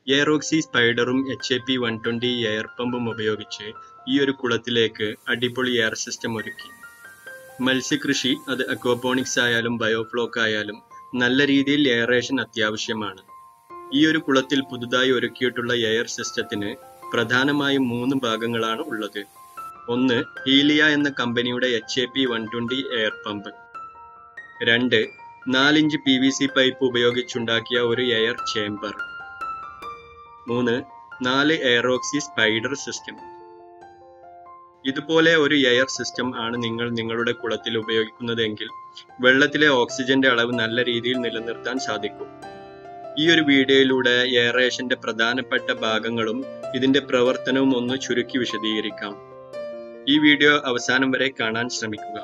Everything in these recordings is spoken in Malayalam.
എയറോക്സി സ്പൈഡറും H A P one twenty air പമ്പും ഉപയോഗിച്ച് ഈ ഒരു കുളത്തിലേക്ക് അടിപൊളി എയർ സിസ്റ്റം ഒരുക്കി മത്സ്യകൃഷി അത് അക്വാപോണിക്സ് ആയാലും ബയോഫ്ലോക്ക് ആയാലും നല്ല രീതിയിൽ എയറേഷൻ അത്യാവശ്യമാണ് ഈ ഒരു കുളത്തിൽ പുതുതായി ഒരുക്കിയിട്ടുള്ള എയർ സിസ്റ്റത്തിന് പ്രധാനമായും മൂന്ന് ഭാഗങ്ങളാണ് ഉള്ളത് ഒന്ന് ഹീലിയ എന്ന കമ്പനിയുടെ H A P one twenty air pump രണ്ട് നാലിഞ്ച് പി വി സി പൈപ്പ് ഉപയോഗിച്ചുണ്ടാക്കിയ ഒരു എയർ ചേംബർ മൂന്ന് നാല് എയറോക്സി സ്പൈഡർ സിസ്റ്റം ഇതുപോലെ ഒരു എയർ സിസ്റ്റം ആണ് നിങ്ങൾ നിങ്ങളുടെ കുളത്തിൽ ഉപയോഗിക്കുന്നതെങ്കിൽ വെള്ളത്തിലെ ഓക്സിജന്റെ അളവ് നല്ല രീതിയിൽ നിലനിർത്താൻ സാധിക്കും ഈ ഒരു വീഡിയോയിലൂടെ എയറേഷന്റെ പ്രധാനപ്പെട്ട ഭാഗങ്ങളും ഇതിന്റെ പ്രവർത്തനവും ഒന്ന് ചുരുക്കി വിശദീകരിക്കാം ഈ വീഡിയോ അവസാനം വരെ കാണാൻ ശ്രമിക്കുക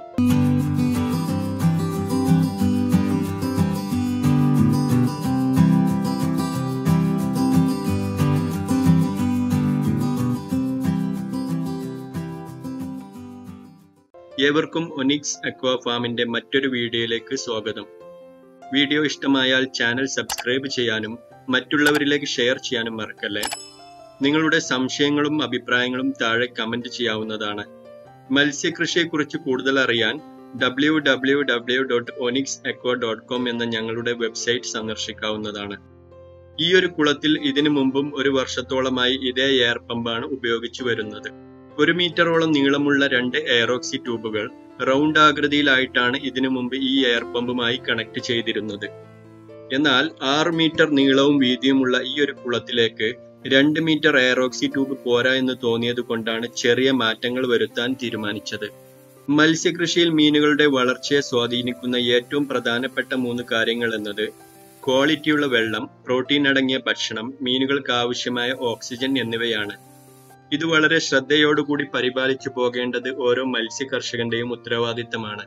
ഏവർക്കും ഒനിക്സ് അക്വാ ഫാമിന്റെ മറ്റൊരു വീഡിയോയിലേക്ക് സ്വാഗതം വീഡിയോ ഇഷ്ടമായാൽ ചാനൽ സബ്സ്ക്രൈബ് ചെയ്യാനും മറ്റുള്ളവരിലേക്ക് ഷെയർ ചെയ്യാനും മറക്കല്ലേ നിങ്ങളുടെ സംശയങ്ങളും അഭിപ്രായങ്ങളും താഴെ കമന്റ് ചെയ്യാവുന്നതാണ് മത്സ്യകൃഷിയെക്കുറിച്ച് കൂടുതൽ അറിയാൻ W W W dot Onyx Aqua dot com എന്ന ഞങ്ങളുടെ വെബ്സൈറ്റ് സന്ദർശിക്കാവുന്നതാണ് ഈ ഒരു കുളത്തിൽ ഇതിനു മുമ്പും ഒരു വർഷത്തോളമായി ഇതേ എയർ പമ്പാണ് ഉപയോഗിച്ചു വരുന്നത് ഒരു മീറ്ററോളം നീളമുള്ള രണ്ട് എയറോക്സി ട്യൂബുകൾ റൗണ്ട് ആകൃതിയിലായിട്ടാണ് ഇതിനു മുമ്പ് ഈ എയർ പമ്പുമായി കണക്ട് ചെയ്തിരുന്നത് എന്നാൽ ആറ് മീറ്റർ നീളവും വീതിയുമുള്ള ഈ ഒരു കുളത്തിലേക്ക് രണ്ട് മീറ്റർ എയറോക്സി ട്യൂബ് പോരാ എന്ന് തോന്നിയത് കൊണ്ടാണ് ചെറിയ മാറ്റങ്ങൾ വരുത്താൻ തീരുമാനിച്ചത് മത്സ്യകൃഷിയിൽ മീനുകളുടെ വളർച്ചയെ സ്വാധീനിക്കുന്ന ഏറ്റവും പ്രധാനപ്പെട്ട മൂന്ന് കാര്യങ്ങൾ എന്നത് ക്വാളിറ്റിയുള്ള വെള്ളം പ്രോട്ടീൻ അടങ്ങിയ ഭക്ഷണം മീനുകൾക്ക് ആവശ്യമായ ഓക്സിജൻ എന്നിവയാണ് ഇത് വളരെ ശ്രദ്ധയോടുകൂടി പരിപാലിച്ചു പോകേണ്ടത് ഓരോ മത്സ്യ കർഷകന്റെയും ഉത്തരവാദിത്തമാണ്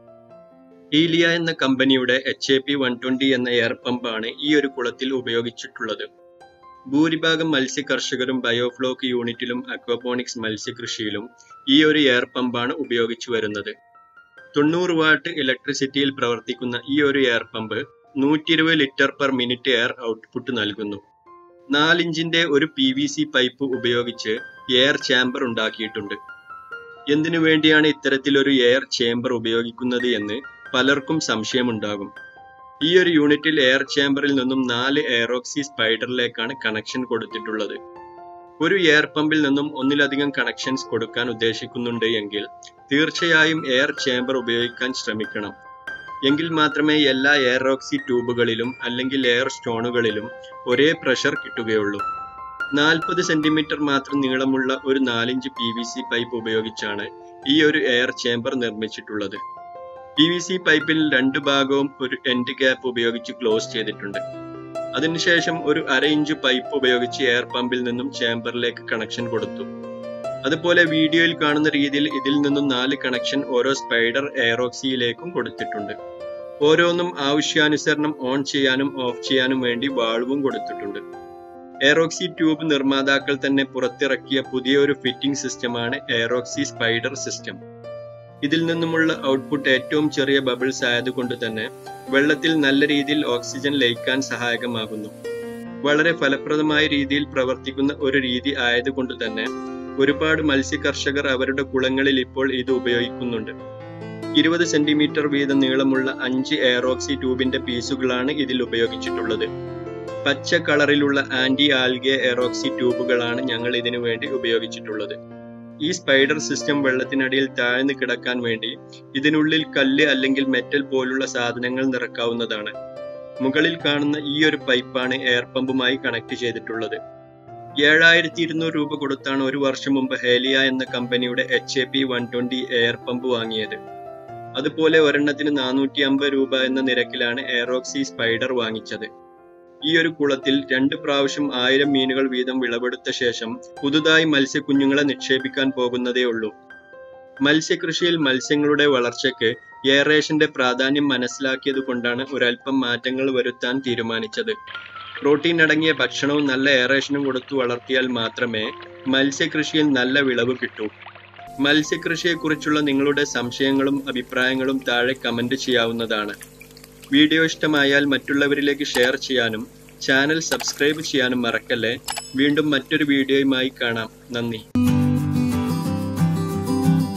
ഈലിയ എന്ന കമ്പനിയുടെ H A P one twenty എന്ന എയർ പമ്പാണ് ഈ ഒരു കുളത്തിൽ ഉപയോഗിച്ചിട്ടുള്ളത് ഭൂരിഭാഗം മത്സ്യ കർഷകരും ബയോഫ്ലോക്ക് യൂണിറ്റിലും അക്വപോണിക്സ് മത്സ്യകൃഷിയിലും ഈ ഒരു എയർ പമ്പാണ് ഉപയോഗിച്ചു വരുന്നത് തൊണ്ണൂറ് വാട്ട് ഇലക്ട്രിസിറ്റിയിൽ പ്രവർത്തിക്കുന്ന ഈ ഒരു എയർ പമ്പ് നൂറ്റി ഇരുപത് litre per minute air output നൽകുന്നു നാലിഞ്ചിന്റെ ഒരു പി വി സി പൈപ്പ് ഉപയോഗിച്ച് എയർ ചേംബർ ഉണ്ടാക്കിയിട്ടുണ്ട് എന്തിനു വേണ്ടിയാണ് ഇത്തരത്തിലൊരു എയർ ചേംബർ ഉപയോഗിക്കുന്നത് എന്ന് പലർക്കും സംശയമുണ്ടാകും ഈ ഒരു യൂണിറ്റിൽ എയർ ചേംബറിൽ നിന്നും നാല് എയറോക്സി സ്പൈഡറിലേക്കാണ് കണക്ഷൻ കൊടുത്തിട്ടുള്ളത് ഒരു എയർ പമ്പിൽ നിന്നും ഒന്നിലധികം കണക്ഷൻസ് കൊടുക്കാൻ ഉദ്ദേശിക്കുന്നുണ്ട് എങ്കിൽ തീർച്ചയായും എയർ ചേംബർ ഉപയോഗിക്കാൻ ശ്രമിക്കണം എങ്കിൽ മാത്രമേ എല്ലാ എയറോക്സി ട്യൂബുകളിലും അല്ലെങ്കിൽ എയർ സ്റ്റോണുകളിലും ഒരേ പ്രഷർ കിട്ടുകയുള്ളൂ നാൽപ്പത് സെന്റിമീറ്റർ മാത്രം നീളമുള്ള ഒരു നാലിഞ്ച് പി വി സി പൈപ്പ് ഉപയോഗിച്ചാണ് ഈ ഒരു എയർ ചേംബർ നിർമ്മിച്ചിട്ടുള്ളത് പി വി സി പൈപ്പിൽ രണ്ട് ഭാഗവും ഒരു എൻഡ് ഗ്യാപ്പ് ഉപയോഗിച്ച് ക്ലോസ് ചെയ്തിട്ടുണ്ട് അതിനുശേഷം ഒരു അര ഇഞ്ച് പൈപ്പ് ഉപയോഗിച്ച് എയർ പമ്പിൽ നിന്നും ചേംബറിലേക്ക് കണക്ഷൻ കൊടുത്തു അതുപോലെ വീഡിയോയിൽ കാണുന്ന രീതിയിൽ ഇതിൽ നിന്നും നാല് കണക്ഷൻ ഓരോ സ്പൈഡർ എയറോക്സിയിലേക്കും കൊടുത്തിട്ടുണ്ട് ഓരോന്നും ആവശ്യാനുസരണം ഓൺ ചെയ്യാനും ഓഫ് ചെയ്യാനും വേണ്ടി വാൾവും കൊടുത്തിട്ടുണ്ട് എയറോക്സി ട്യൂബ് നിർമ്മാതാക്കൾ തന്നെ പുറത്തിറക്കിയ പുതിയൊരു ഫിറ്റിംഗ് സിസ്റ്റമാണ് എയറോക്സി സ്പൈഡർ സിസ്റ്റം ഇതിൽ നിന്നുമുള്ള ഔട്ട്പുട്ട് ഏറ്റവും ചെറിയ ബബിൾസ് ആയതുകൊണ്ട് തന്നെ വെള്ളത്തിൽ നല്ല രീതിയിൽ ഓക്സിജൻ ലയിക്കാൻ സഹായകമാകുന്നു വളരെ ഫലപ്രദമായ രീതിയിൽ പ്രവർത്തിക്കുന്ന ഒരു രീതി ആയതുകൊണ്ട് തന്നെ ഒരുപാട് മത്സ്യ കർഷകർ അവരുടെ കുളങ്ങളിൽ ഇപ്പോൾ ഇത് ഉപയോഗിക്കുന്നുണ്ട് ഇരുപത് സെന്റിമീറ്റർ വീതം നീളമുള്ള അഞ്ച് എയറോക്സി ട്യൂബിന്റെ പീസുകളാണ് ഇതിൽ ഉപയോഗിച്ചിട്ടുള്ളത് പച്ച കളറിലുള്ള ആന്റി ആൽഗെ എറോക്സി ട്യൂബുകളാണ് ഞങ്ങൾ ഇതിനു വേണ്ടി ഉപയോഗിച്ചിട്ടുള്ളത് ഈ സ്പൈഡർ സിസ്റ്റം വെള്ളത്തിനടിയിൽ താഴ്ന്നു കിടക്കാൻ വേണ്ടി ഇതിനുള്ളിൽ കല്ല് അല്ലെങ്കിൽ മെറ്റൽ പോലുള്ള സാധനങ്ങൾ നിറക്കാവുന്നതാണ് മുകളിൽ കാണുന്ന ഈ ഒരു പൈപ്പാണ് എയർ പമ്പുമായി കണക്ട് ചെയ്തിട്ടുള്ളത് ഏഴായിരത്തി ഇരുന്നൂറ് രൂപ കൊടുത്താണ് ഒരു വർഷം മുമ്പ് ഹേലിയ എന്ന കമ്പനിയുടെ H A P one twenty air pump വാങ്ങിയത് അതുപോലെ ഒരെണ്ണത്തിന് നാനൂറ്റി അമ്പത് രൂപ എന്ന നിരക്കിലാണ് എയറോക്സി സ്പൈഡർ വാങ്ങിച്ചത് ഈ ഒരു കുളത്തിൽ രണ്ട് പ്രാവശ്യം ആയിരം മീനുകൾ വീതം വിളവെടുത്ത ശേഷം പുതുതായി മത്സ്യക്കുഞ്ഞുങ്ങളെ നിക്ഷേപിക്കാൻ പോകുന്നതേ ഉള്ളൂ മത്സ്യകൃഷിയിൽ മത്സ്യങ്ങളുടെ വളർച്ചയ്ക്ക് എയറേഷന്റെ പ്രാധാന്യം മനസ്സിലാക്കിയത് കൊണ്ടാണ് ഒരൽപ്പം മാറ്റങ്ങൾ വരുത്താൻ തീരുമാനിച്ചത് പ്രോട്ടീൻ അടങ്ങിയ ഭക്ഷണവും നല്ല എയറേഷനും കൊടുത്തു വളർത്തിയാൽ മാത്രമേ മത്സ്യകൃഷിയിൽ നല്ല വിളവ് കിട്ടൂ മത്സ്യകൃഷിയെക്കുറിച്ചുള്ള നിങ്ങളുടെ സംശയങ്ങളും അഭിപ്രായങ്ങളും താഴെ കമന്റ് ചെയ്യാവുന്നതാണ് വീഡിയോ ഇഷ്ടമായാൽ മറ്റുള്ളവരിലേക്ക് ഷെയർ ചെയ്യാനും ചാനൽ സബ്സ്ക്രൈബ് ചെയ്യാനും മറക്കല്ലേ വീണ്ടും മറ്റൊരു വീഡിയോയുമായി കാണാം നന്ദി